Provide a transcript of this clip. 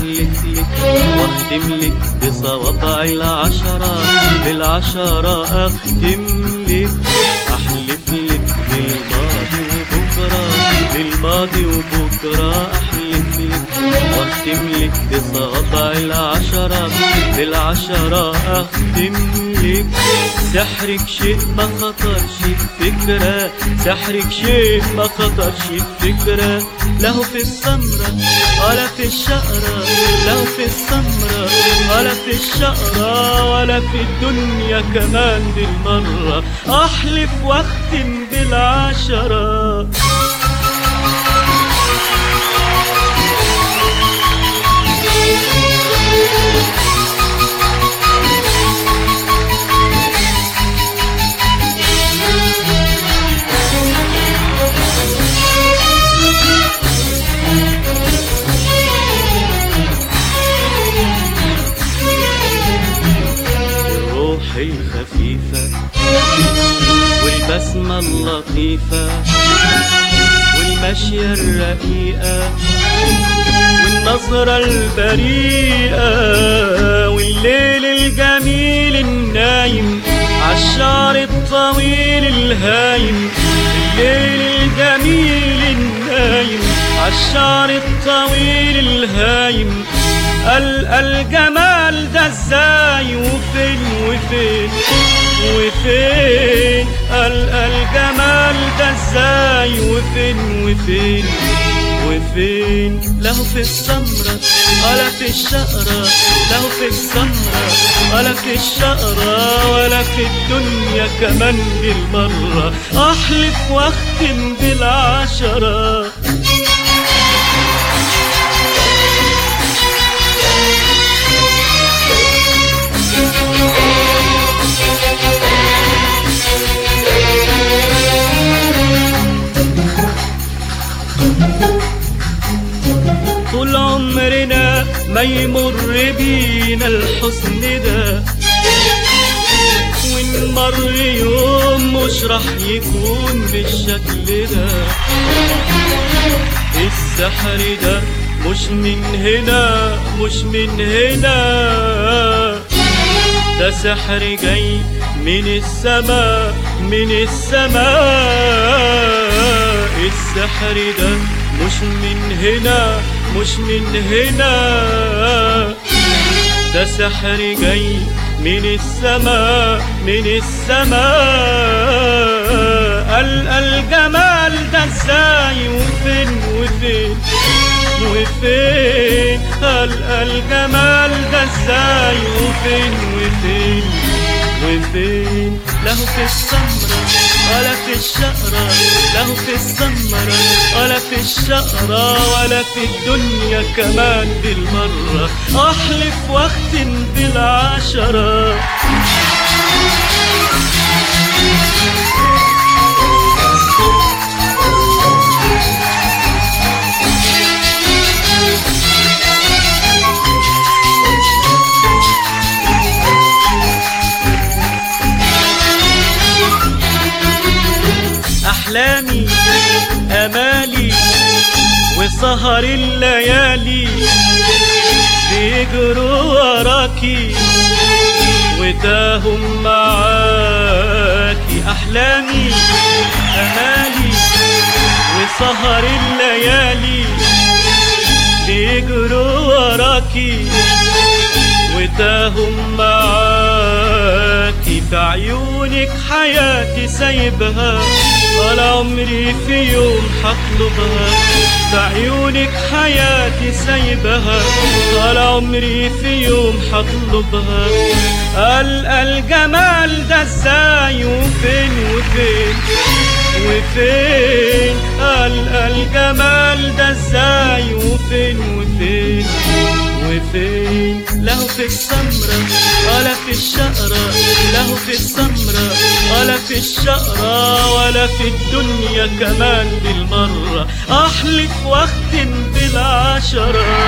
احلف لك واختم لك بصوابع العشرة بالعشرة اختم لك احلف لك بالماضي وبكرة بالماضي وبكرة احلف لك واختم لك بصوابع العشرة بالعشرة اختم لك سحرك شيء ما خطرش بفكرة سحرك شيء ما خطرش بفكرة له في السمرة ولا في الشقرة له في السمرة ولا في الشقرة ولا في الدنيا كمان بالمرة أحلف واختم بالعشرة الروح الخفيفة والبسمة اللطيفة والمشية الرقيقة والنظرة البريئة والليل الجميل النايم عالشعر الطويل الهايم الليل الجميل النايم عالشعر الطويل الهايم ال الجمال ده ازاي وفين وفين وفين ال الجمال ده ازاي وفين وفين وفين له في السمرة ولا في الشقرة له في السمرة ولا في الشقرة ولا في الدنيا كمان بالمرة أحلف واختم بالعشرة طول عمرنا ما يمر بينا الحزن ده وإن مر يوم مش راح يكون بالشكل ده السحر ده مش من هنا مش من هنا ده سحر جاي من السماء من السماء السحر ده مش من هنا مش من هنا ده سحر جاي من السماء من السماء ال الجمال ده ازاي وفين وفين وفين ال الجمال ده ازاي وفين وفين وفين له في السمرة ولا في الشقرة له في السمرة ولا في الشقرة ولا في الدنيا كمان بالمرة أحلف واختم بالعشرة أحلامي أمالي وسهر الليالي بيجروا وراكي وتاهم معاكي أحلامي أمالي وسهر الليالي بيجروا وراكي وتاهم معاكي في عيونك حياتي سايبها ولا عمري في يوم حطلبها في عيونك حياتي سايبها ولا عمري في يوم حطلبها ال الجمال ده ازاي وفين وفين وفين ال الجمال ده ازاي وفين وفين وفين له في السمرة ولا في الشقرة له في السمرة ولا في الشقرة ولا في الدنيا كمان بالمرة أحلف واختم بالعشرة